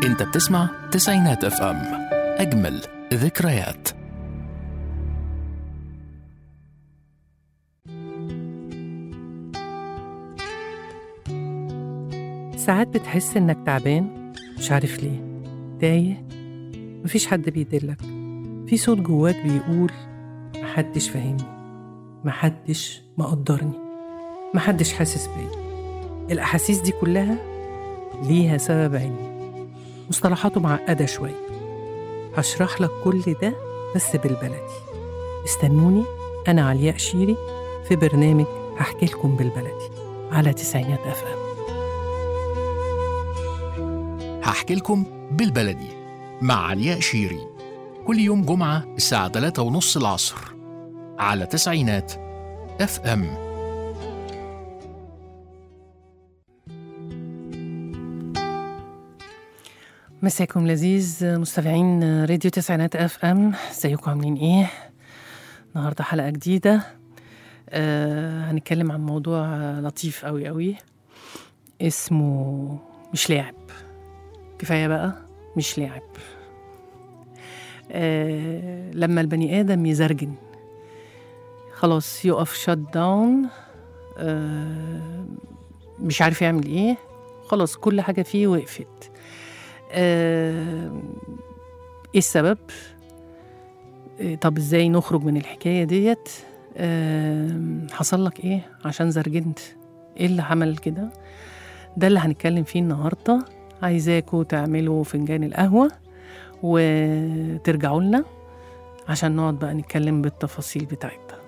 انت بتسمع تسعينات اف ام اجمل ذكريات ساعات بتحس إنك تعبان مش عارف ليه تايه مفيش حد بيدلك في صوت جواك بيقول محدش فاهمني محدش مقدرني محدش حاسس بيا الأحاسيس دي كلها ليها سبب علمي مصطلحاته معقدة شوية هشرح لك كل ده بس بالبلدي استنوني أنا علياء شيري في برنامج هحكي لكم بالبلدي على تسعينات أف أم هحكي لكم بالبلدي مع علياء شيري كل يوم جمعة الساعة 3 ونص العصر على تسعينات اف ام مساكم لذيذ مستمعين راديو تسعينات اف ام ازيكم عاملين ايه النهارده حلقه جديده آه هنتكلم عن موضوع آه، لطيف قوي قوي اسمه مش لاعب كفايه بقى مش لاعب آه لما البني ادم يزرجن خلاص يقف شت داون آه مش عارف يعمل ايه خلاص كل حاجه فيه وقفت آه، ايه السبب آه، طب ازاي نخرج من الحكايه ديت آه، حصل لك ايه عشان زرجنت ايه اللي عمل كده ده اللي هنتكلم فيه النهارده عايزاكوا تعملوا فنجان القهوه وترجعوا لنا عشان نقعد بقى نتكلم بالتفاصيل بتاعتها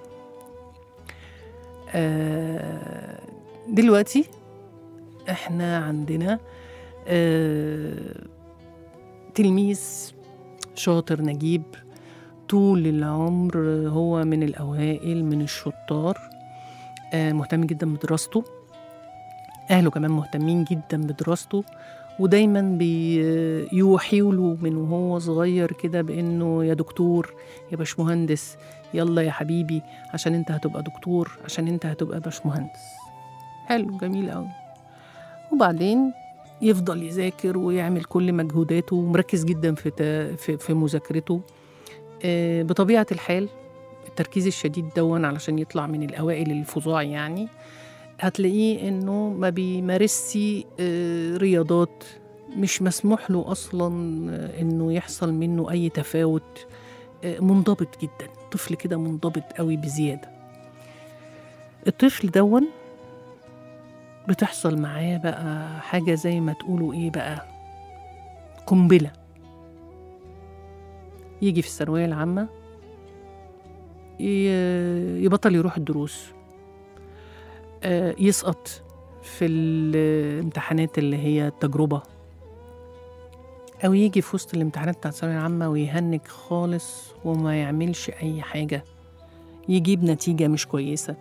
آه، دلوقتي احنا عندنا آه، تلميذ شاطر نجيب طول العمر هو من الأوائل من الشطار آه، مهتم جدا بدراسته أهله كمان مهتمين جدا بدراسته ودايما بيوحيوا له من وهو صغير كده بانه يا دكتور يا باشمهندس يلا يا حبيبي عشان انت هتبقى دكتور عشان انت هتبقى باشمهندس حلو جميل قوي وبعدين يفضل يذاكر ويعمل كل مجهوداته ومركز جدا في تا- في, في مذاكرته آه، بطبيعة الحال التركيز الشديد دون علشان يطلع من الأوائل الفظاع يعني هتلاقيه إنه ما بيمارسش آه، رياضات مش مسموح له أصلا آه، إنه يحصل منه أي تفاوت آه، منضبط جدا طفل كده منضبط قوي بزيادة الطفل دون بتحصل معاه بقى حاجة زي ما تقولوا إيه بقى قنبلة يجي في الثانوية العامة ي- يبطل يروح الدروس آه، يسقط في الامتحانات اللي هي التجربة أو يجي في وسط الامتحانات بتاعت الثانوية العامة ويهنج خالص وما يعملش أي حاجة يجيب نتيجة مش كويسة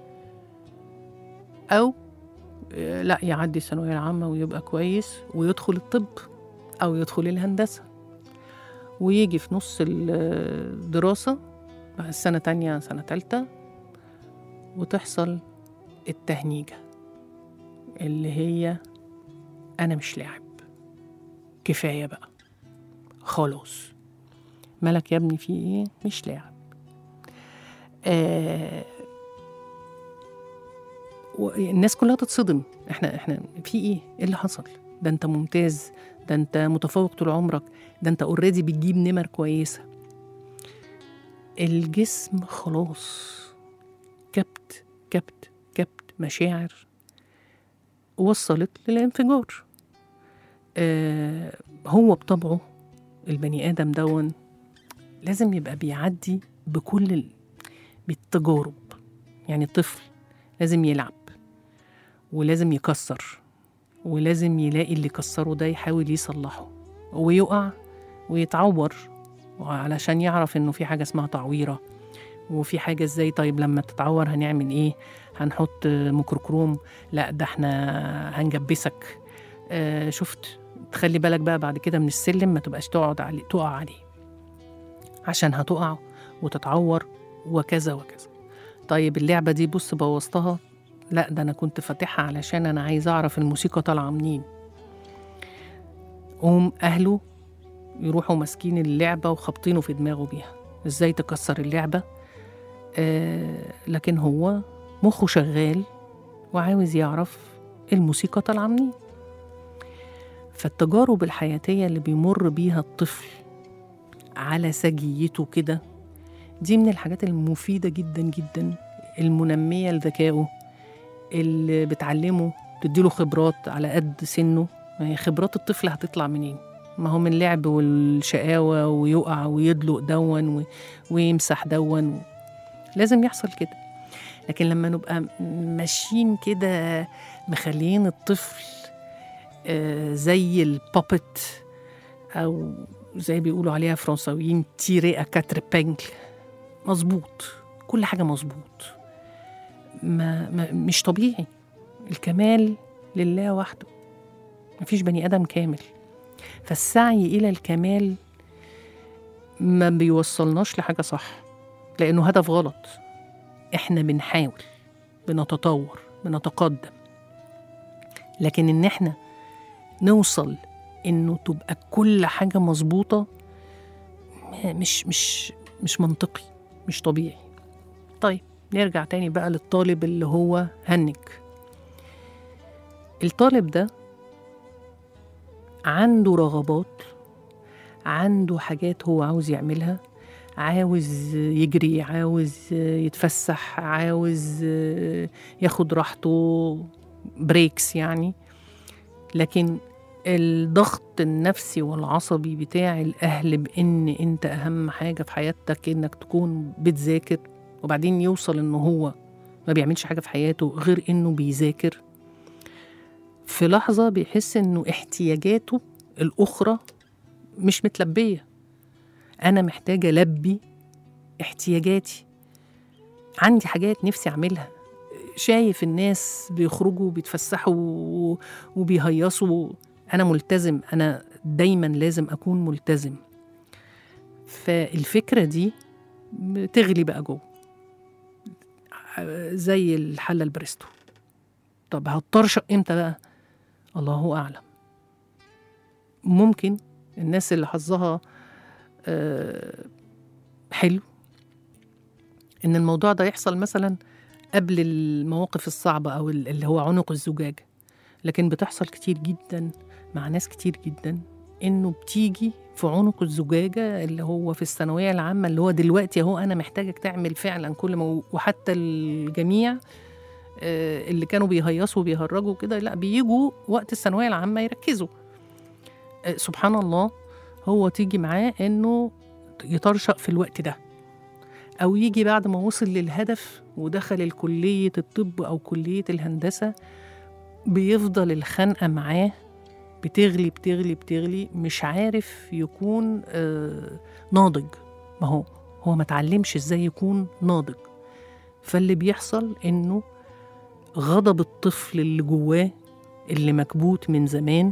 أو آه، لا يعدي الثانوية العامة ويبقى كويس ويدخل الطب أو يدخل الهندسة ويجي في نص الدراسة بقى السنة تانية سنة تالتة وتحصل التهنيجة اللي هي أنا مش لاعب كفاية بقى خلاص مالك يا ابني في ايه مش لاعب آه والناس كلها تتصدم احنا احنا في ايه ايه اللي حصل ده انت ممتاز ده انت متفوق طول عمرك ده انت اوريدي بتجيب نمر كويسه الجسم خلاص كبت كبت كبت مشاعر وصلت للانفجار آه هو بطبعه البني ادم دون لازم يبقى بيعدي بكل ال- بالتجارب يعني الطفل لازم يلعب ولازم يكسر ولازم يلاقي اللي كسره ده يحاول يصلحه ويقع ويتعور علشان يعرف انه في حاجه اسمها تعويره وفي حاجه ازاي طيب لما تتعور هنعمل ايه هنحط ميكروكروم لا ده احنا هنجبسك آه شفت تخلي بالك بقى بعد كده من السلم ما تبقاش تقعد عليه تقع عليه عشان هتقع وتتعور وكذا وكذا طيب اللعبه دي بص بوظتها لا ده انا كنت فاتحها علشان انا عايز اعرف الموسيقى طالعه منين يقوم أهله يروحوا ماسكين اللعبة وخابطينه في دماغه بيها ازاي تكسر اللعبة آه لكن هو مخه شغال وعاوز يعرف الموسيقى طالعة منين فالتجارب الحياتية اللي بيمر بيها الطفل على سجيته كده دي من الحاجات المفيدة جدا جدا المنمية لذكائه اللي بتعلمه تديله خبرات على قد سنه ما هي خبرات الطفل هتطلع منين ما هو من لعب والشقاوة ويقع ويدلق دون و- ويمسح دون و... لازم يحصل كده لكن لما نبقى ماشيين كده مخليين الطفل آه، زي البابت او زي بيقولوا عليها فرنساويين تيري اكاتر بانكل مظبوط كل حاجه مظبوط ما, ما مش طبيعي الكمال لله وحده مفيش بني ادم كامل فالسعي الى الكمال ما بيوصلناش لحاجه صح لانه هدف غلط احنا بنحاول بنتطور بنتقدم لكن ان احنا نوصل انه تبقى كل حاجه مظبوطه م- مش مش مش منطقي مش طبيعي طيب نرجع تاني بقى للطالب اللي هو هنج الطالب ده عنده رغبات عنده حاجات هو عاوز يعملها عاوز يجري عاوز يتفسح عاوز ياخد راحته بريكس يعني لكن الضغط النفسي والعصبي بتاع الأهل بإن أنت أهم حاجة في حياتك إنك تكون بتذاكر وبعدين يوصل إنه هو ما بيعملش حاجة في حياته غير إنه بيذاكر في لحظة بيحس إنه احتياجاته الأخرى مش متلبية أنا محتاجة ألبي احتياجاتي عندي حاجات نفسي أعملها شايف الناس بيخرجوا بيتفسحوا و- وبيهيصوا أنا ملتزم أنا دايما لازم أكون ملتزم فالفكرة دي بتغلي بقى جوه زي الحلة البريستو طب هتطرشق امتى بقى الله أعلم ممكن الناس اللي حظها آه، حلو ان الموضوع ده يحصل مثلا قبل المواقف الصعبة أو ال- اللي هو عنق الزجاجة لكن بتحصل كتير جدا مع ناس كتير جدا إنه بتيجي في عنق الزجاجة اللي هو في الثانوية العامة اللي هو دلوقتي أهو أنا محتاجك تعمل فعلا كل ما وحتى الجميع آه، اللي كانوا بيهيصوا وبيهرجوا كده لا بيجوا وقت الثانوية العامة يركزوا آه، سبحان الله هو تيجي معاه إنه يطرشق في الوقت ده أو يجي بعد ما وصل للهدف ودخل الكلية الطب أو كلية الهندسة بيفضل الخنقة معاه بتغلي بتغلي بتغلي مش عارف يكون آه ناضج ما هو هو ما اتعلمش ازاي يكون ناضج فاللي بيحصل انه غضب الطفل اللي جواه اللي مكبوت من زمان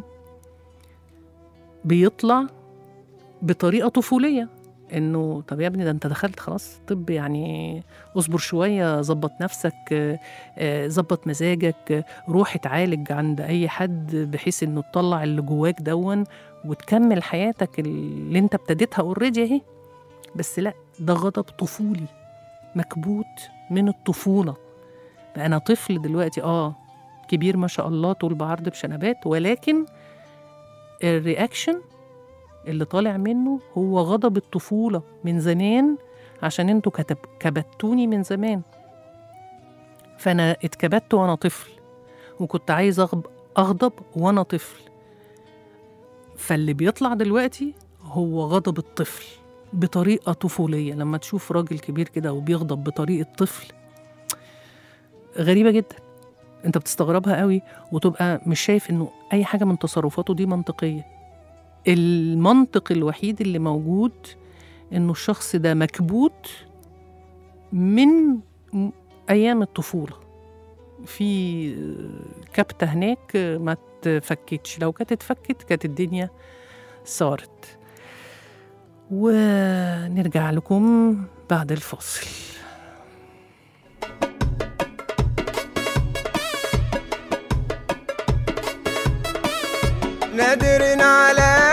بيطلع بطريقة طفولية انه طب يا ابني ده انت دخلت خلاص طب يعني اصبر شويه ظبط نفسك آه، آه، ظبط مزاجك آه، روح اتعالج عند اي حد بحيث انه تطلع اللي جواك دون وتكمل حياتك اللي انت ابتديتها اوريدي اهي بس لا ده غضب طفولي مكبوت من الطفوله بقى انا طفل دلوقتي اه كبير ما شاء الله طول بعرض بشنبات ولكن الرياكشن اللي طالع منه هو غضب الطفولة من زمان عشان انتوا كتب كبتوني من زمان فأنا اتكبت وأنا طفل وكنت عايز أغضب, أغضب وأنا طفل فاللي بيطلع دلوقتي هو غضب الطفل بطريقة طفولية لما تشوف راجل كبير كده وبيغضب بطريقة طفل غريبة جدا انت بتستغربها قوي وتبقى مش شايف انه اي حاجة من تصرفاته دي منطقية المنطق الوحيد اللي موجود انه الشخص ده مكبوت من م- ايام الطفوله في كبته هناك ما اتفكتش لو كانت اتفكت كانت الدنيا صارت ونرجع لكم بعد الفاصل نادر على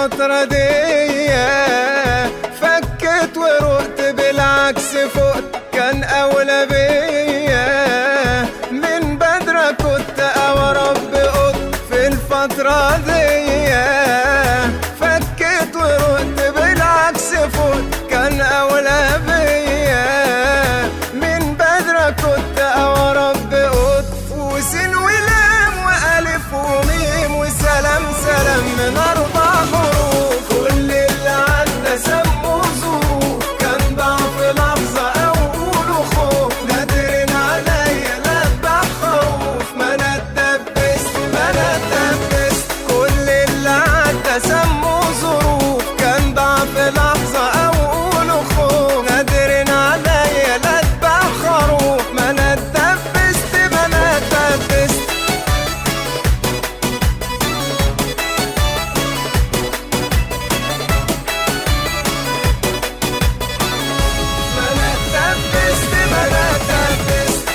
الفترة دي فكت ورقت بالعكس فقت كان أولى بيا من بدرة كنت أورب قط في الفترة دي فكت ورقت بالعكس فقت كان أولى بيا من بدرة كنت أورب قط وسين ولام وألف وميم وسلام سلام من أربع حروف كل اللي عدى سموا ظروف كان ضعف لحظة أو قولوا خوف نادرين عليا لا أتبع خوف ما أنا اتدبست ما أنا اتدبست كل اللي عدى سموا ظروف كان ضعف لحظة أو قولوا خوف نادرين عليا لا أتبع خروف ما أنا اتدبست ما أنا اتدبست ما أنا اتدبست ما أنا اتدبست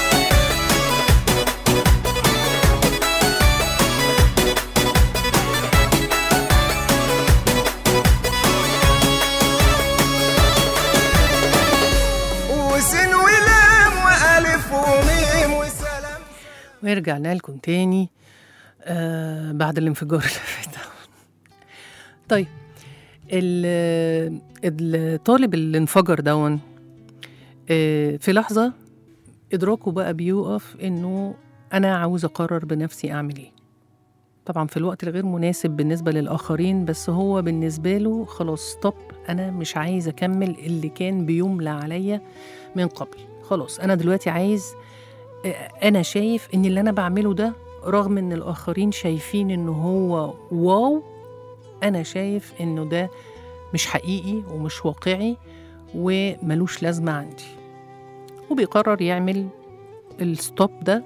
وسين ولام وألف وميم وسلام ورجعنا لكم تاني آه بعد الانفجار اللي فات ده. طيب ال- الطالب اللي انفجر دون آه في لحظة إدراكه بقى بيوقف إنه أنا عاوز أقرر بنفسي أعمل إيه طبعا في الوقت الغير مناسب بالنسبة للآخرين بس هو بالنسبة له خلاص ستوب أنا مش عايز أكمل اللي كان بيملى عليا من قبل خلاص أنا دلوقتي عايز انا شايف ان اللي انا بعمله ده رغم ان الاخرين شايفين انه هو واو انا شايف انه ده مش حقيقي ومش واقعي وملوش لازمه عندي وبيقرر يعمل الستوب ده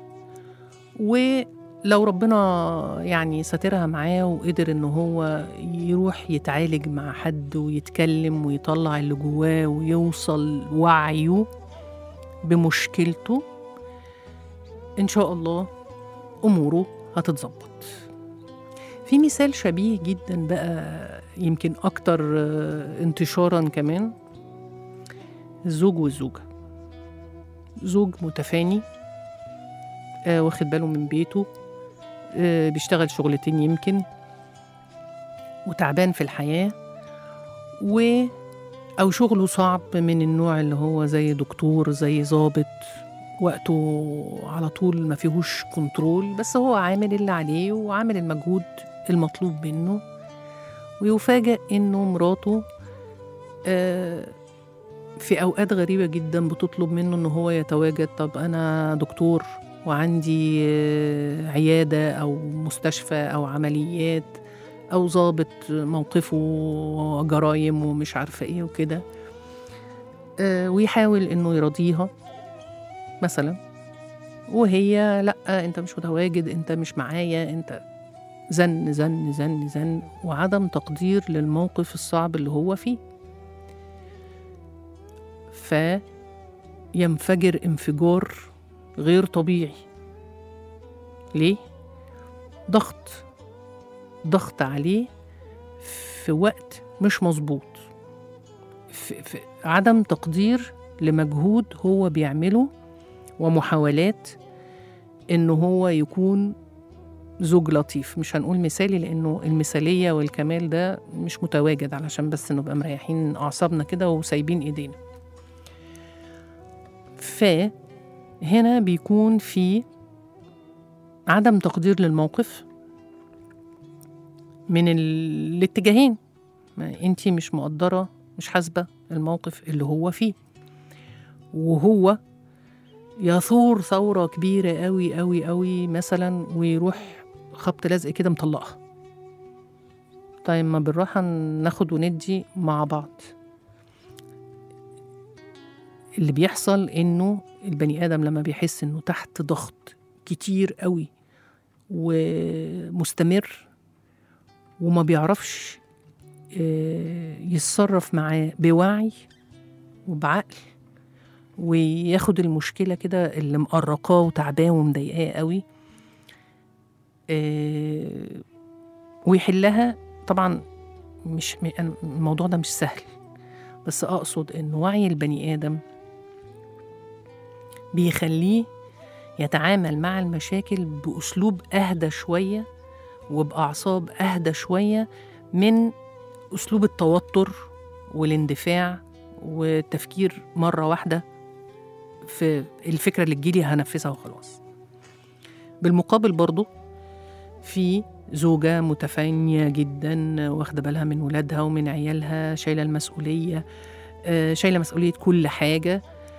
ولو ربنا يعني ساترها معاه وقدر ان هو يروح يتعالج مع حد ويتكلم ويطلع اللي جواه ويوصل وعيه بمشكلته إن شاء الله أموره هتتظبط في مثال شبيه جدا بقى يمكن أكتر آه، انتشارا كمان الزوج والزوجة زوج متفاني آه، واخد باله من بيته آه، بيشتغل شغلتين يمكن وتعبان في الحياة و أو شغله صعب من النوع اللي هو زي دكتور زي ضابط وقته على طول ما فيهوش كنترول بس هو عامل اللي عليه وعامل المجهود المطلوب منه ويفاجأ إنه مراته آه، في أوقات غريبة جدا بتطلب منه إن هو يتواجد طب أنا دكتور وعندي آه، عيادة أو مستشفى أو عمليات أو ضابط موقفه جرايم ومش عارفة إيه وكده آه، ويحاول إنه يرضيها مثلا وهي لا انت مش متواجد انت مش معايا انت زن زن زن زن وعدم تقدير للموقف الصعب اللي هو فيه فينفجر انفجار غير طبيعي ليه ضغط ضغط عليه في وقت مش مظبوط في, في عدم تقدير لمجهود هو بيعمله ومحاولات انه هو يكون زوج لطيف مش هنقول مثالي لانه المثاليه والكمال ده مش متواجد علشان بس نبقى مريحين اعصابنا كده وسايبين ايدينا فهنا بيكون في عدم تقدير للموقف من ال- الاتجاهين ما انتي مش مقدره مش حاسبه الموقف اللي هو فيه وهو يثور ثورة كبيرة قوي قوي قوي مثلا ويروح خبط لزق كده مطلقها طيب ما بالراحة ناخد وندي مع بعض اللي بيحصل انه البني ادم لما بيحس انه تحت ضغط كتير قوي ومستمر وما بيعرفش آه، يتصرف معاه بوعي وبعقل وياخد المشكلة كده اللي مقرقاه وتعباه ومضايقاه قوي آه، ويحلها طبعا مش م- أنا- الموضوع ده مش سهل بس اقصد ان وعي البني ادم بيخليه يتعامل مع المشاكل باسلوب اهدى شويه وباعصاب اهدى شويه من اسلوب التوتر والاندفاع والتفكير مره واحده في الفكره اللي تجيلي هنفذها وخلاص بالمقابل برضو في زوجة متفانية جدا واخدة بالها من ولادها ومن عيالها شايلة المسؤولية آه، شايلة مسؤولية كل حاجة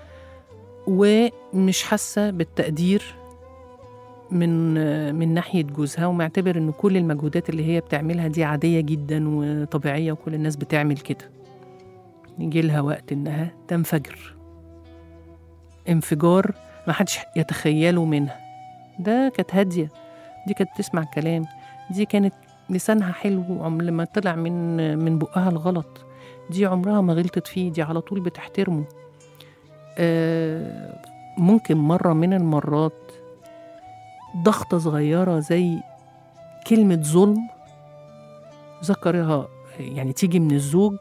ومش حاسة بالتقدير من آه، من ناحية جوزها ومعتبر إن كل المجهودات اللي هي بتعملها دي عادية جدا وطبيعية وكل الناس بتعمل كده يجي لها وقت إنها تنفجر انفجار ما حدش يتخيله منها ده كانت هادية دي كانت بتسمع كلام دي كانت لسانها حلو عم لما طلع من من بقها الغلط دي عمرها ما غلطت فيه دي على طول بتحترمه آه ممكن مرة من المرات ضغطة صغيرة زي كلمة ظلم ذكرها يعني تيجي من الزوج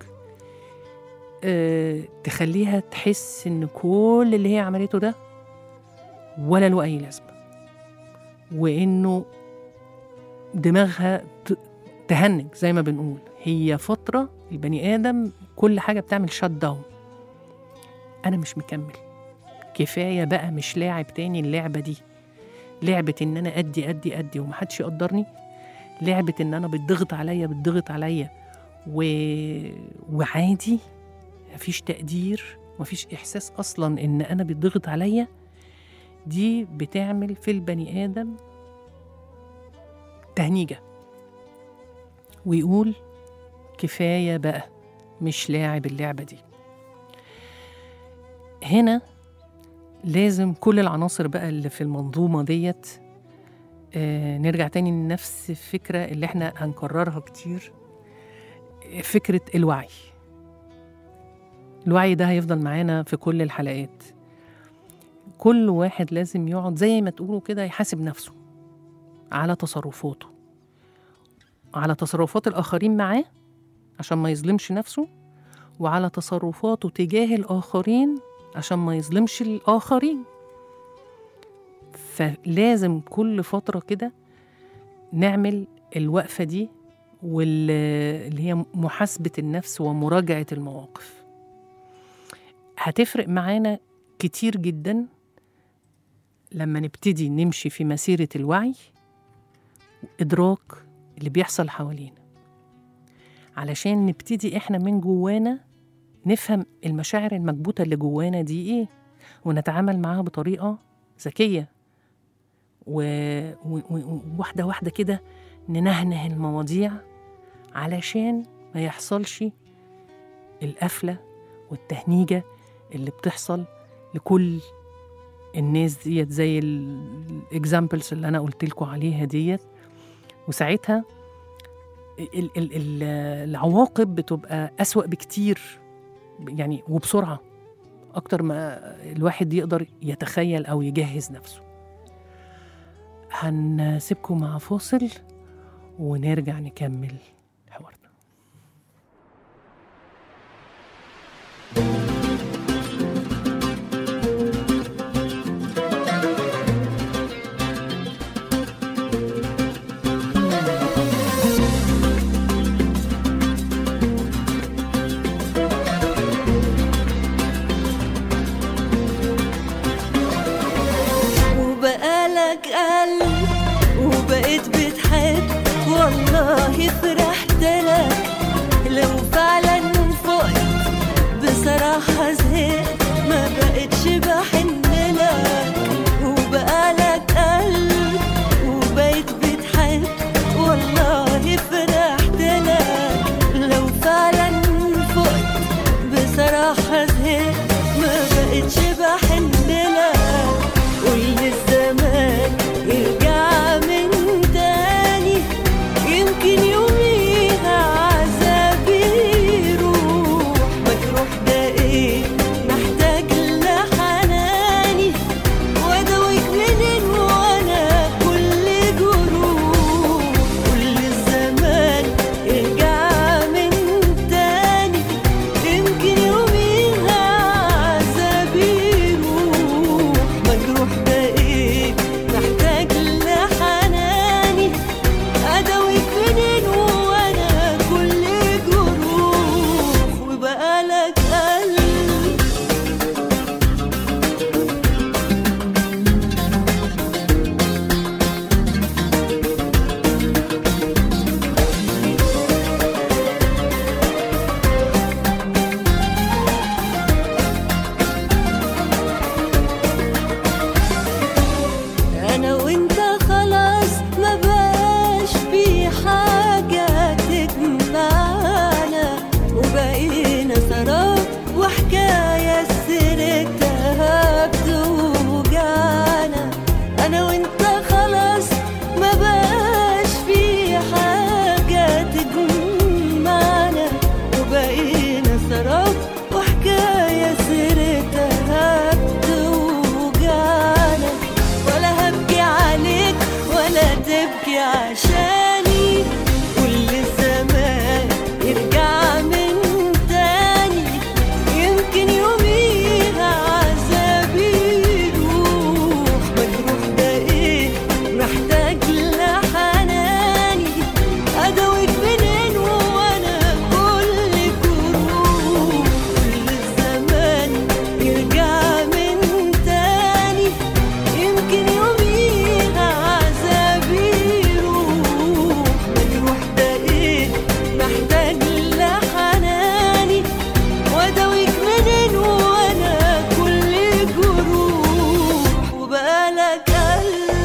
آه تخليها تحس ان كل اللي هي عملته ده ولا له اي لازمه وانه دماغها ت- تهنج زي ما بنقول هي فتره البني ادم كل حاجه بتعمل شات داون انا مش مكمل كفايه بقى مش لاعب تاني اللعبه دي لعبه ان انا ادي ادي ادي ومحدش يقدرني لعبه ان انا بتضغط عليا بتضغط عليا و... وعادي مفيش تقدير مفيش احساس اصلا ان انا بيتضغط عليا دي بتعمل في البني ادم تهنيجه ويقول كفايه بقى مش لاعب اللعبه دي هنا لازم كل العناصر بقى اللي في المنظومه ديت آه نرجع تاني لنفس الفكره اللي احنا هنكررها كتير فكره الوعي الوعي ده هيفضل معانا في كل الحلقات كل واحد لازم يقعد زي ما تقولوا كده يحاسب نفسه على تصرفاته على تصرفات الآخرين معاه عشان ما يظلمش نفسه وعلى تصرفاته تجاه الآخرين عشان ما يظلمش الآخرين فلازم كل فترة كده نعمل الوقفة دي واللي هي محاسبة النفس ومراجعة المواقف هتفرق معانا كتير جدا لما نبتدي نمشي في مسيرة الوعي وإدراك اللي بيحصل حوالينا علشان نبتدي إحنا من جوانا نفهم المشاعر المكبوتة اللي جوانا دي إيه ونتعامل معاها بطريقة ذكية و- و- و- وواحدة واحدة كده ننهنه المواضيع علشان ما يحصلش القفلة والتهنيجة اللي بتحصل لكل الناس ديت زي الاكزامبلز اللي انا قلت لكم عليها ديت وساعتها ال ال ال العواقب بتبقى أسوأ بكتير يعني وبسرعة أكتر ما الواحد يقدر يتخيل أو يجهز نفسه هنسيبكم مع فاصل ونرجع نكمل حوارنا وبقالك قلب وبقيت بتحب والله فرحت لك لو فعلا فقت بصراحة زهقت ما بقتش بحن لك وبقالك قلب وبقيت بتحب والله فرحت لك لو فعلا فقت بصراحة زهقت ما بقتش بحن لك قول الزمان يرجع من تاني يمكن يوم مجروح بقيت محتاج لحناني أداويك منين وأنا كل جروح وبقالك قلب انا وانت خلاص ما بقاش في حاجة تجمعنا وبقينا سراب وحكاية سيرتها بتوجعنا انا وانت خلاص ما بقاش في حاجة تجمعنا وبقينا سراب وحكاية سيرتها بتوجعنا ولا هبكي عليك ولا تبكي عشاني كل الزمان يرجع من تاني يمكن يوميها عذابي يروح مجروح بقيت محتاج لحناني أداويك منين وأنا كل جروح كل الزمان يرجع من تاني يمكن يوميها عذابي يروح مجروح بقيت محتاج لحناني واداويك منين وانا كل جروح وبقالك قلب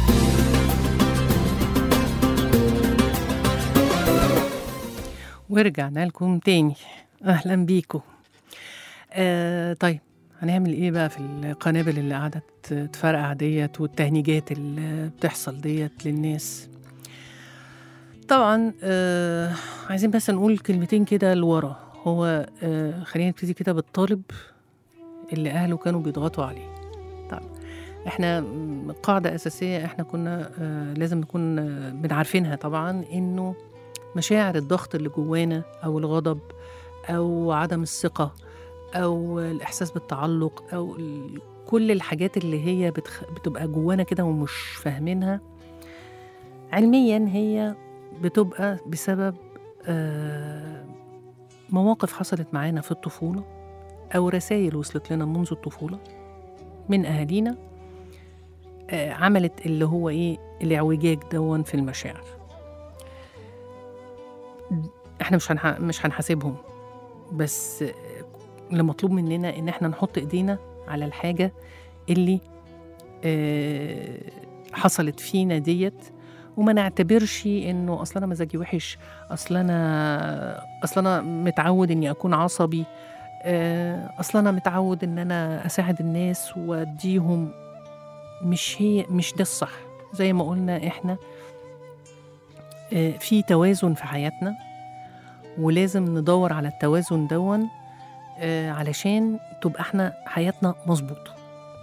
ورجعنا لكم تاني اهلا بيكم آه طيب هنعمل ايه بقى في القنابل اللي قاعده تفرقع ديت والتهنيجات اللي بتحصل ديت للناس طبعا آه عايزين بس نقول كلمتين كده لورا هو آه خلينا نبتدي كده بالطالب اللي اهله كانوا بيضغطوا عليه طبعا احنا م- قاعده اساسيه احنا كنا آه لازم نكون آه بنعرفينها طبعا انه مشاعر الضغط اللي جوانا او الغضب او عدم الثقه او الاحساس بالتعلق او ال- كل الحاجات اللي هي بتخ... بتبقى جوانا كده ومش فاهمينها علميا هي بتبقى بسبب آه، مواقف حصلت معانا في الطفوله او رسائل وصلت لنا منذ الطفوله من اهالينا آه، عملت اللي هو ايه الاعوجاج دون في المشاعر احنا مش هنح... مش هنحاسبهم بس اللي مطلوب مننا ان احنا نحط ايدينا على الحاجه اللي آه، حصلت فينا ديت وما نعتبرش انه اصل انا مزاجي وحش اصل انا اصل انا متعود اني اكون عصبي آه، اصل انا متعود ان انا اساعد الناس واديهم مش هي مش ده الصح زي ما قلنا احنا آه، في توازن في حياتنا ولازم ندور على التوازن دون آه، علشان تبقى احنا حياتنا مظبوطة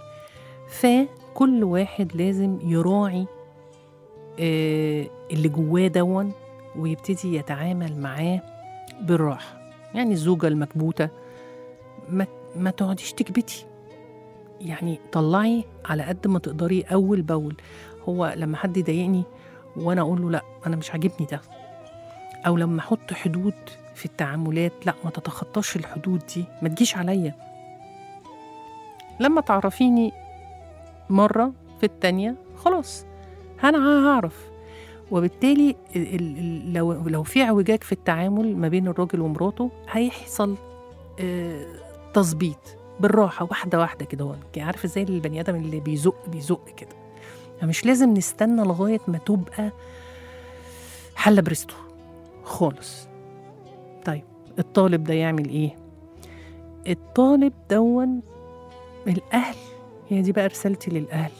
فكل واحد لازم يراعي آه، اللي جواه دون ويبتدي يتعامل معاه بالراحة يعني الزوجة المكبوتة ما, ما تقعديش تكبتي يعني طلعي على قد ما تقدري أول بأول هو لما حد يضايقني وأنا أقول له لأ أنا مش عاجبني ده أو لما أحط حدود في التعاملات لا ما تتخطاش الحدود دي ما تجيش عليا لما تعرفيني مرة في التانية خلاص أنا هعرف وبالتالي ال- ال- ال- لو لو في اعوجاج في التعامل ما بين الراجل ومراته هيحصل آه، تظبيط بالراحة واحدة واحدة كده هو عارف ازاي البني آدم اللي بيزق بيزق كده فمش لازم نستنى لغاية ما تبقى حلة بريستو خالص طيب الطالب ده يعمل ايه الطالب دون الاهل هي دي بقى رسالتي للاهل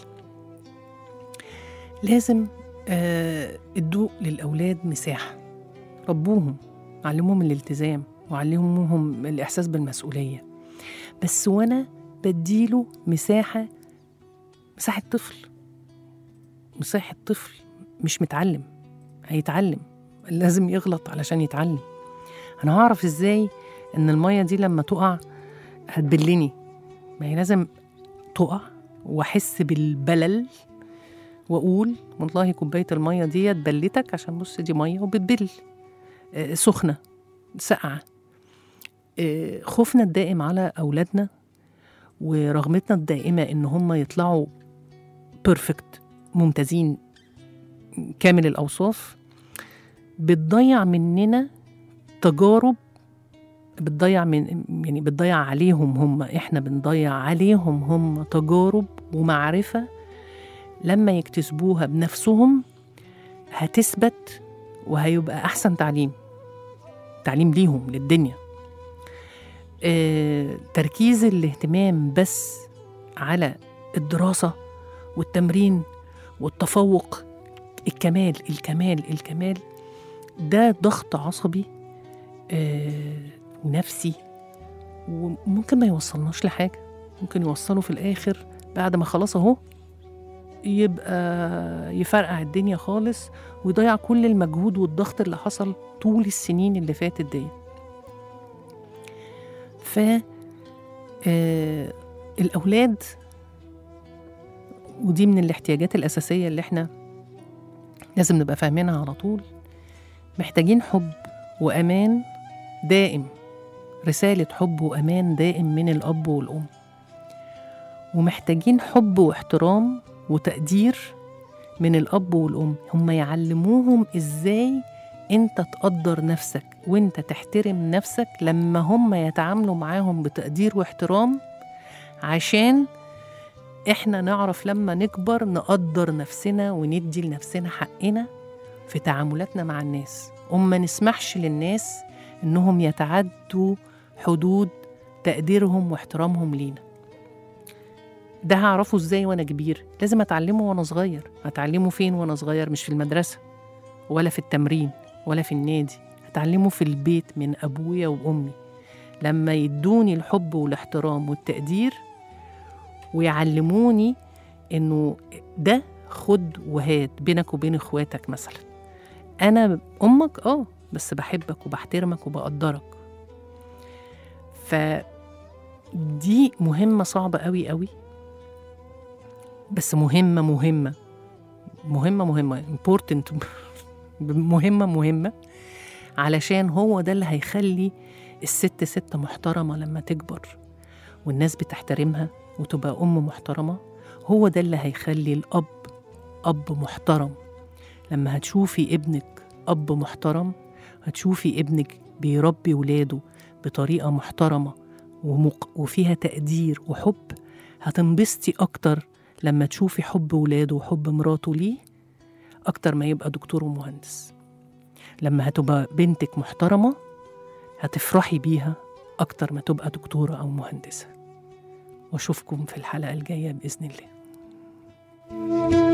لازم آه، ادوا للاولاد مساحه ربوهم علموهم الالتزام وعلموهم الاحساس بالمسؤوليه بس وانا بديله مساحه مساحه طفل مساحه طفل مش متعلم هيتعلم لازم يغلط علشان يتعلم انا هعرف ازاي ان الميه دي لما تقع هتبلني ما هي لازم تقع واحس بالبلل واقول والله كوبايه الميه ديت بلتك عشان بص دي ميه وبتبل آه، سخنه ساقعه آه، خوفنا الدائم على اولادنا ورغبتنا الدائمه ان هم يطلعوا بيرفكت ممتازين كامل الاوصاف بتضيع مننا تجارب بتضيع من يعني بتضيع عليهم هم احنا بنضيع عليهم هم تجارب ومعرفه لما يكتسبوها بنفسهم هتثبت وهيبقى احسن تعليم تعليم ليهم للدنيا آه، تركيز الاهتمام بس على الدراسه والتمرين والتفوق الكمال الكمال الكمال ده ضغط عصبي آه، ونفسي وممكن ما يوصلناش لحاجه ممكن يوصله في الاخر بعد ما خلاص اهو يبقى يفرقع الدنيا خالص ويضيع كل المجهود والضغط اللي حصل طول السنين اللي فاتت دي ف آه، الأولاد ودي من الاحتياجات الأساسية اللي احنا لازم نبقى فاهمينها على طول محتاجين حب وأمان دائم رسالة حب وأمان دائم من الأب والأم ومحتاجين حب واحترام وتقدير من الأب والأم هم يعلموهم إزاي أنت تقدر نفسك وأنت تحترم نفسك لما هم يتعاملوا معاهم بتقدير واحترام عشان إحنا نعرف لما نكبر نقدر نفسنا وندي لنفسنا حقنا في تعاملاتنا مع الناس وما نسمحش للناس إنهم يتعدوا حدود تقديرهم واحترامهم لينا ده هعرفه ازاي وانا كبير لازم اتعلمه وانا صغير اتعلمه فين وانا صغير مش في المدرسه ولا في التمرين ولا في النادي اتعلمه في البيت من ابويا وامي لما يدوني الحب والاحترام والتقدير ويعلموني انه ده خد وهات بينك وبين اخواتك مثلا انا امك اه بس بحبك وبحترمك وبقدرك فدي مهمة صعبة قوي قوي بس مهمة مهمة مهمة مهمة important مهمة مهمة علشان هو ده اللي هيخلي الست ست محترمة لما تكبر والناس بتحترمها وتبقى أم محترمة هو ده اللي هيخلي الأب أب محترم لما هتشوفي ابنك أب محترم هتشوفي ابنك بيربي ولاده بطريقة محترمة ومق... وفيها تقدير وحب هتنبسطي أكتر لما تشوفي حب ولاده وحب مراته ليه أكتر ما يبقى دكتور ومهندس لما هتبقى بنتك محترمة هتفرحي بيها أكتر ما تبقى دكتورة أو مهندسة وأشوفكم في الحلقة الجاية بإذن الله